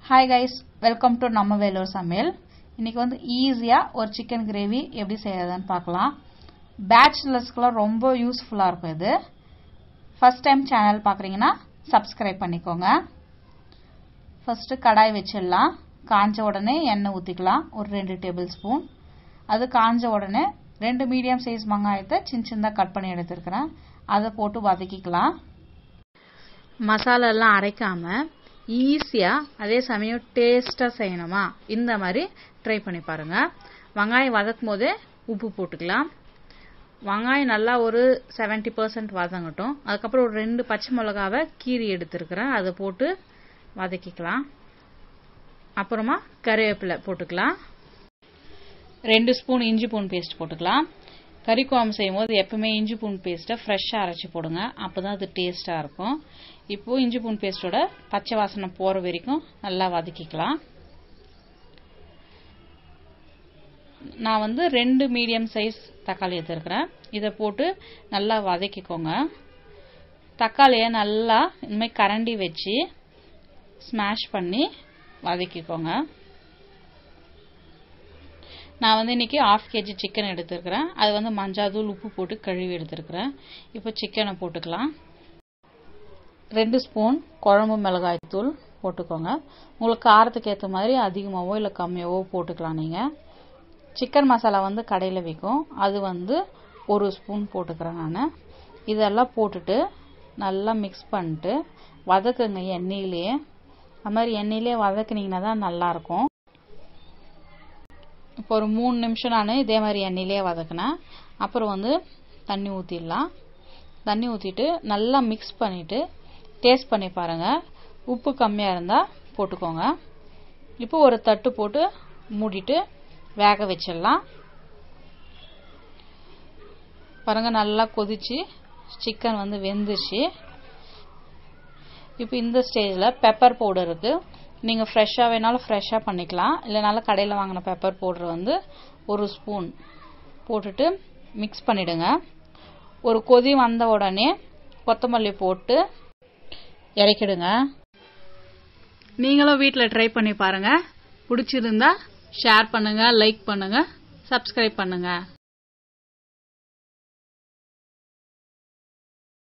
hi guys welcome to நம்ம வேலூர் சமையல் இன்னைக்கு வந்து ஈஸியாக ஒரு சிக்கன் கிரேவி எப்படி செய்யறதுன்னு பார்க்கலாம் பேச்சுலர்ஸ்க்குலாம் ரொம்ப யூஸ்ஃபுல்லாக இருக்கும் இது ஃபர்ஸ்ட் டைம் சேனல் பார்க்குறீங்கன்னா சப்ஸ்கிரைப் பண்ணிக்கோங்க ஃபஸ்ட்டு கடாய் வச்சிடலாம் காஞ்ச உடனே எண்ணெய் ஊற்றிக்கலாம் ஒரு ரெண்டு டேபிள் ஸ்பூன் அது காஞ்ச உடனே ரெண்டு மீடியம் சைஸ் வெங்காயத்தை சின்ன சின்னதாக கட் பண்ணி எடுத்துருக்கிறேன் அதை போட்டு வதக்கிக்கலாம் மசாலாலாம் அரைக்காமல் ஈஸியாக அதே சமயம் டேஸ்ட்டாக செய்யணுமா இந்த மாதிரி ட்ரை பண்ணி பாருங்கள் வெங்காயம் வதக்கும் போதே உப்பு போட்டுக்கலாம் வெங்காயம் நல்லா ஒரு செவன்ட்டி பர்சன்ட் வதங்கட்டும் அதுக்கப்புறம் ஒரு ரெண்டு பச்சை மிளகாவை கீரி எடுத்துருக்கிறேன் அதை போட்டு வதக்கிக்கலாம் அப்புறமா கருவேப்பிலை போட்டுக்கலாம் ரெண்டு ஸ்பூன் இஞ்சி பூன் பேஸ்ட் போட்டுக்கலாம் கறி குழம்பு செய்யும் போது எப்பவுமே இஞ்சி பூன் பேஸ்ட்டை ஃப்ரெஷ்ஷாக அரைச்சி போடுங்க அப்போ தான் அது டேஸ்ட்டாக இருக்கும் இப்போது இஞ்சி பூன் பேஸ்ட்டோட பச்சை வாசனை போகிற வரைக்கும் நல்லா வதக்கிக்கலாம் நான் வந்து ரெண்டு மீடியம் சைஸ் தக்காளி எடுத்துருக்கிறேன் இதை போட்டு நல்லா வதக்கிக்கோங்க தக்காளியை நல்லா இனிமேல் கரண்டி வச்சு ஸ்மாஷ் பண்ணி வதக்கிக்கோங்க நான் வந்து இன்னைக்கு ஆஃப் கேஜி சிக்கன் எடுத்துருக்கிறேன் அது வந்து மஞ்சாத்தூள் உப்பு போட்டு கழுவி எடுத்துருக்கிறேன் இப்போ சிக்கனை போட்டுக்கலாம் ரெண்டு ஸ்பூன் குழம்பு மிளகாய் தூள் போட்டுக்கோங்க உங்களுக்கு காரத்துக்கு ஏற்ற மாதிரி அதிகமாகவோ இல்லை கம்மியாவோ போட்டுக்கலாம் நீங்கள் சிக்கன் மசாலா வந்து கடையில் விற்கும் அது வந்து ஒரு ஸ்பூன் போட்டுக்கிறேன் நான் இதெல்லாம் போட்டுட்டு நல்லா மிக்ஸ் பண்ணிட்டு வதக்குங்க எண்ணெயிலேயே அது மாதிரி எண்ணெயிலே வதக்குனீங்கன்னா தான் நல்லாயிருக்கும் இப்போ ஒரு மூணு நிமிஷம் நான் இதே மாதிரி எண்ணெயிலே வதக்கினேன் அப்புறம் வந்து தண்ணி ஊற்றிடலாம் தண்ணி ஊற்றிட்டு நல்லா மிக்ஸ் பண்ணிவிட்டு டேஸ்ட் பண்ணி பாருங்கள் உப்பு கம்மியாக இருந்தால் போட்டுக்கோங்க இப்போ ஒரு தட்டு போட்டு மூடிட்டு வேக வச்சிடலாம் பாருங்கள் நல்லா கொதிச்சு சிக்கன் வந்து வெந்துச்சு இப்போ இந்த ஸ்டேஜில் பெப்பர் பவுடர் இருக்குது நீங்கள் ஃப்ரெஷ்ஷாக வேணாலும் ஃப்ரெஷ்ஷாக பண்ணிக்கலாம் இல்லைனாலும் கடையில் வாங்கின பெப்பர் பவுடர் வந்து ஒரு ஸ்பூன் போட்டுட்டு மிக்ஸ் பண்ணிவிடுங்க ஒரு கொதி வந்த உடனே கொத்தமல்லி போட்டு இறக்கிடுங்க நீங்களும் வீட்டில் ட்ரை பண்ணி பாருங்கள் பிடிச்சிருந்தா ஷேர் பண்ணுங்கள் லைக் பண்ணுங்கள் சப்ஸ்கிரைப் பண்ணுங்கள்